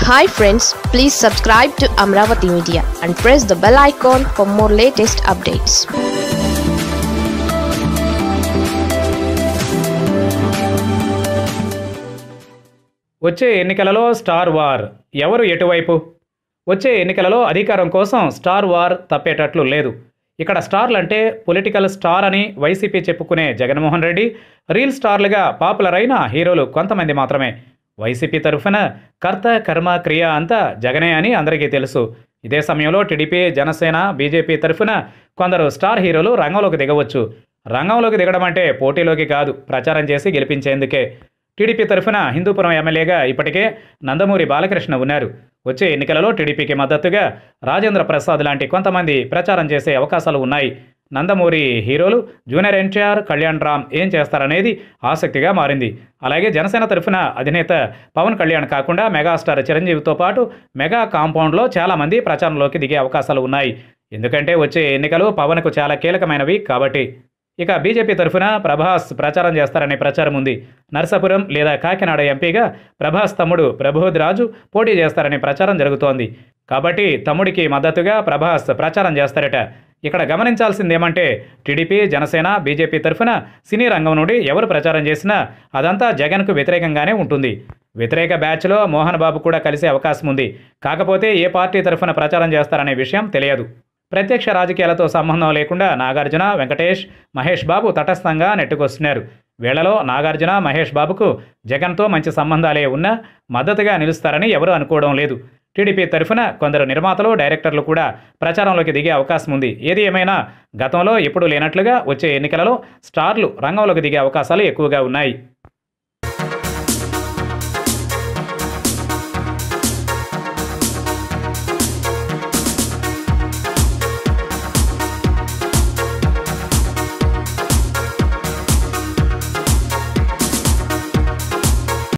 hi friends please subscribe to Amaravati media and press the bell icon for more latest updates వచ్చే ఎన్నికలలో star war ఎవరు ఎటువైపు వచ్చే ఎన్నికలలో అధికారం కోసం స్టార్ వార్ తప్పేటట్లు లేదు ఇక్కడ స్టార్లు అంటే పొలిటికల్ స్టార్ అని వైసీపీ చెప్పుకునే జగన్మోహన్ రెడ్డి రీల్ స్టార్లుగా పాపులర్ అయిన హీరోలు కొంతమంది మాత్రమే వైసీపీ తరఫున కర్త కర్మ క్రియ అంతా జగనే అని అందరికీ తెలుసు ఇదే సమయంలో టీడీపీ జనసేన బీజేపీ తరఫున కొందరు స్టార్ హీరోలు రంగంలోకి దిగవచ్చు రంగంలోకి దిగడం అంటే పోటీలోకి కాదు ప్రచారం చేసి గెలిపించేందుకే టీడీపీ తరఫున హిందూపురం ఎమ్మెల్యేగా ఇప్పటికే నందమూరి బాలకృష్ణ ఉన్నారు వచ్చే ఎన్నికలలో టీడీపీకి మద్దతుగా రాజేంద్ర ప్రసాద్ లాంటి కొంతమంది ప్రచారం చేసే అవకాశాలు ఉన్నాయి నందమూరి హీరోలు జూనియర్ ఎన్టీఆర్ కళ్యాణ్ రామ్ ఏం చేస్తారనేది ఆసక్తిగా మారింది అలాగే జనసేన తరఫున అధినేత పవన్ కళ్యాణ్ కాకుండా మెగాస్టార్ చిరంజీవితో పాటు మెగా కాంపౌండ్లో చాలామంది ప్రచారంలోకి దిగే అవకాశాలు ఉన్నాయి ఎందుకంటే వచ్చే ఎన్నికలు పవన్కు చాలా కీలకమైనవి కాబట్టి ఇక బీజేపీ తరఫున ప్రభాస్ ప్రచారం చేస్తారనే ప్రచారం ఉంది నరసాపురం లేదా కాకినాడ ఎంపీగా ప్రభాస్ తమ్ముడు ప్రబోధ్ రాజు పోటీ చేస్తారనే ప్రచారం జరుగుతోంది కాబట్టి తమ్ముడికి మద్దతుగా ప్రభాస్ ప్రచారం చేస్తారట ఇక్కడ గమనించాల్సింది ఏమంటే టీడీపీ జనసేన బీజేపీ తరఫున సినీ రంగం నుండి ఎవరు ప్రచారం చేసినా అదంతా జగన్కు వ్యతిరేకంగానే ఉంటుంది వ్యతిరేక బ్యాచ్లో మోహన్ బాబు కూడా కలిసే అవకాశం ఉంది కాకపోతే ఏ పార్టీ తరఫున ప్రచారం చేస్తారనే విషయం తెలియదు ప్రత్యక్ష రాజకీయాలతో సంబంధం లేకుండా నాగార్జున వెంకటేష్ మహేష్ బాబు తటస్థంగా నెట్టుకొస్తున్నారు వీళ్లలో నాగార్జున మహేష్ బాబుకు జగన్తో మంచి సంబంధాలే ఉన్నా మద్దతుగా నిలుస్తారని ఎవరూ అనుకోవడం లేదు టీడీపీ తరఫున కొందరు నిర్మాతలు డైరెక్టర్లు కూడా ప్రచారంలోకి దిగే అవకాశం ఉంది ఏది ఏమైనా గతంలో ఎప్పుడూ లేనట్లుగా వచ్చే ఎన్నికలలో స్టార్లు రంగంలోకి దిగే అవకాశాలు ఎక్కువగా ఉన్నాయి